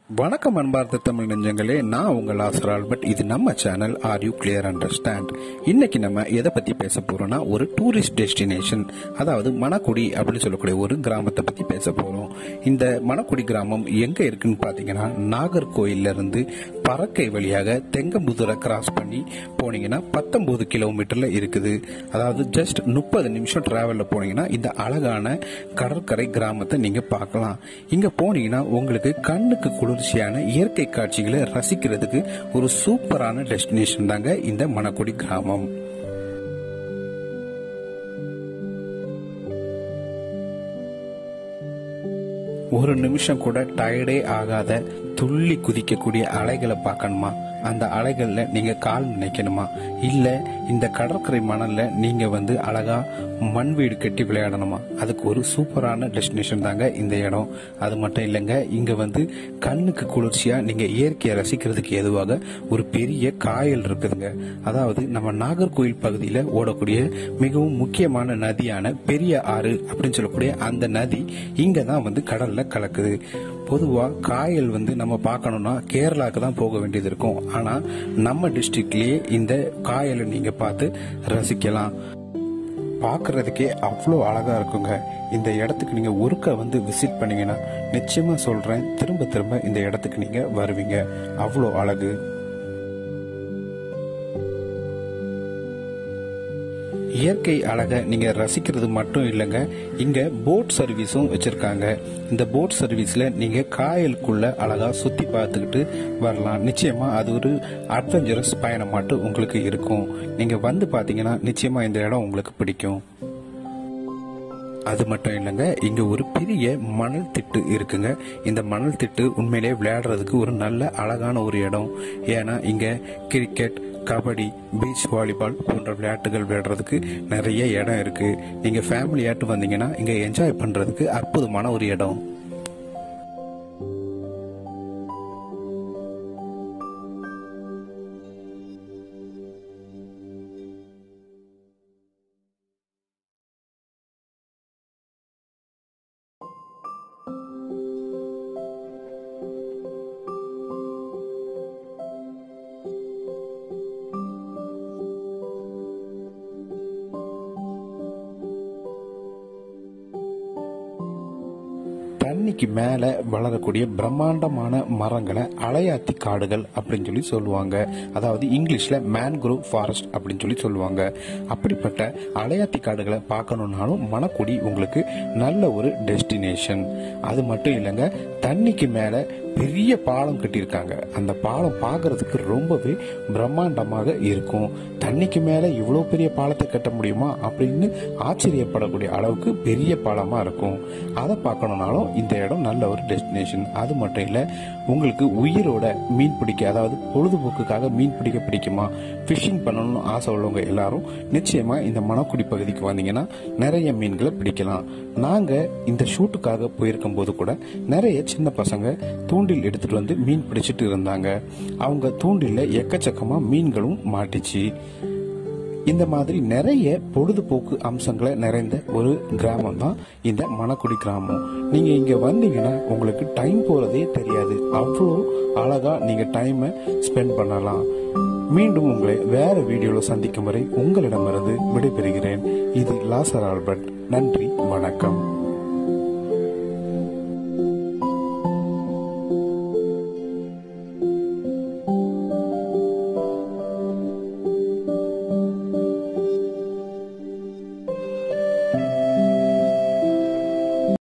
வணக்கம் அன்பார்ந்த தமிழ் நெஞ்சங்களே நான் உங்கள் ஆசர் ஆல்பர்ட் இது நம்ம channel are you clear understand இன்னைக்கு நம்ம எதை பத்தி பேச போறோம்னா ஒரு டூரிஸ்ட் டெஸ்டினேஷன் அதாவது மணக்குடி அப்படின்னு சொல்லக்கூடிய ஒரு கிராமத்தை பத்தி பேச போறோம் இந்த மணக்குடி கிராமம் எங்க இருக்குன்னு பாத்தீங்கன்னா நாகர்கோயில்ல இருந்து பறக்கை வழியாக தெங்கம்புதுரை கிராஸ் பண்ணி போனீங்கன்னா பத்தொன்பது கிலோமீட்டர்ல இருக்குது அதாவது ஜஸ்ட் முப்பது நிமிஷம் டிராவல்ல போனீங்கன்னா இந்த அழகான கடற்கரை கிராமத்தை நீங்க பார்க்கலாம் இங்க போனீங்கன்னா உங்களுக்கு கண்ணுக்கு குளிர்ச்சியான இயற்கை காட்சிகளை ரசிக்கிறதுக்கு ஒரு சூப்பரான டெஸ்டினேஷன் தாங்க இந்த மணக்குடி கிராமம் ஒரு நிமிஷம் கூட டயர்டே ஆகாத துள்ளி குதிக்கக்கூடிய அலைகளை பார்க்கணுமா அந்த அலைகள்ல நீங்க கால் நினைக்கணுமா இல்ல இந்த கடற்கரை மணல்ல நீங்க வந்து அழகா மண் வீடு கட்டி விளையாடணுமா அதுக்கு ஒரு சூப்பரான டெஸ்டினேஷன் தாங்க இந்த இடம் அது மட்டும் இல்லைங்க இங்க வந்து கண்ணுக்கு குளிர்ச்சியா நீங்க இயற்கையை ரசிக்கிறதுக்கு ஏதுவாக ஒரு பெரிய காயல் இருக்குதுங்க அதாவது நம்ம நாகர்கோயில் பகுதியில ஓடக்கூடிய மிகவும் முக்கியமான நதியான பெரிய ஆறு அப்படின்னு சொல்லக்கூடிய அந்த நதி இங்க தான் வந்து கடல்ல கலக்குது பொதுவா காயல் வந்து நம்ம பார்க்கணும்னா கேரளாக்கு தான் போக வேண்டியது இருக்கும் ஆனா நம்ம டிஸ்ட்ரிக்ட்லயே இந்த காயலை நீங்க பார்த்து ரசிக்கலாம் பார்க்கறதுக்கே அவ்வளோ அழகா இருக்குங்க இந்த இடத்துக்கு நீங்க ஒருக்க வந்து விசிட் பண்ணீங்கன்னா நிச்சயமா சொல்றேன் திரும்ப திரும்ப இந்த இடத்துக்கு நீங்க வருவீங்க அவ்வளோ அழகு இயற்கை அழகை நீங்க ரசிக்கிறது மட்டும் இல்லைங்க இங்க போட் சர்வீஸும் வச்சிருக்காங்க இந்த போட் சர்வீஸ்ல நீங்க காயலுக்குள்ள அழகா சுத்தி பார்த்துக்கிட்டு வரலாம் நிச்சயமா அது ஒரு அட்வென்ச்சரஸ் பயணம் மட்டும் உங்களுக்கு இருக்கும் நீங்க வந்து பாத்தீங்கன்னா நிச்சயமா இந்த இடம் உங்களுக்கு பிடிக்கும் அது மட்டும் இல்லைங்க இங்க ஒரு பெரிய மணல் திட்டு இருக்குங்க இந்த மணல் திட்டு உண்மையிலே விளையாடுறதுக்கு ஒரு நல்ல அழகான ஒரு இடம் ஏன்னா இங்க கிரிக்கெட் கபடி பீச் வாலிபால் போன்ற விளையாட்டுகள் விளையாடுறதுக்கு நிறைய இடம் இருக்கு நீங்க ஃபேமிலியாட்டு வந்தீங்கன்னா இங்க என்ஜாய் பண்றதுக்கு அற்புதமான ஒரு இடம் தண்ணிக்கு மேல வளரக்கூடிய பிரம்மாண்டமான மரங்களை அலையாத்தி காடுகள் அப்படின்னு சொல்லி சொல்லுவாங்க அதாவது இங்கிலீஷ்ல மேன்க்ரோவ் ஃபாரஸ்ட் அப்படின்னு சொல்லி சொல்லுவாங்க அப்படிப்பட்ட அலையாத்தி காடுகளை பார்க்கணும்னாலும் மணக்குடி உங்களுக்கு நல்ல ஒரு டெஸ்டினேஷன் அது மட்டும் இல்லைங்க தண்ணிக்கு மேல பெரிய பாலம் கட்டியிருக்காங்க அந்த பாலம் பார்க்கறதுக்கு ரொம்பவே பிரம்மாண்டமாக இருக்கும் தண்ணிக்கு மேல இவ்வளோ பெரிய பாலத்தை கட்ட முடியுமா அப்படின்னு ஆச்சரியப்படக்கூடிய அளவுக்கு பெரிய பாலமா இருக்கும் அதை பார்க்கணும்னாலும் இந்த இடம் நல்ல ஒரு டெஸ்டினேஷன் அது மட்டும் இல்லை உங்களுக்கு உயிரோட மீன் பிடிக்க அதாவது பொழுதுபோக்குக்காக மீன் பிடிக்க பிடிக்குமா ஃபிஷிங் பண்ணணும்னு ஆசை உள்ளவங்க எல்லாரும் நிச்சயமா இந்த மணக்குடி பகுதிக்கு வந்தீங்கன்னா நிறைய மீன்களை பிடிக்கலாம் நாங்க இந்த ஷூட்டுக்காக போயிருக்கும் போது கூட நிறைய சின்ன பசங்க தூண்டில் எடுத்துட்டு வந்து மீன் பிடிச்சிட்டு இருந்தாங்க அவங்க தூண்டில்ல எக்கச்சக்கமா மீன்களும் மாட்டிச்சு இந்த மாதிரி நிறைய பொழுதுபோக்கு அம்சங்களை நிறைந்த ஒரு கிராமம் தான் இந்த மணக்குடி கிராமம் நீங்க இங்க வந்தீங்கன்னா உங்களுக்கு டைம் போறதே தெரியாது அவ்வளோ அழகா நீங்க டைமை ஸ்பெண்ட் பண்ணலாம் மீண்டும் உங்களை வேற வீடியோல சந்திக்கும் வரை உங்களிடமிருந்து விடைபெறுகிறேன் இது லாசர் ஆல்பர்ட் நன்றி வணக்கம்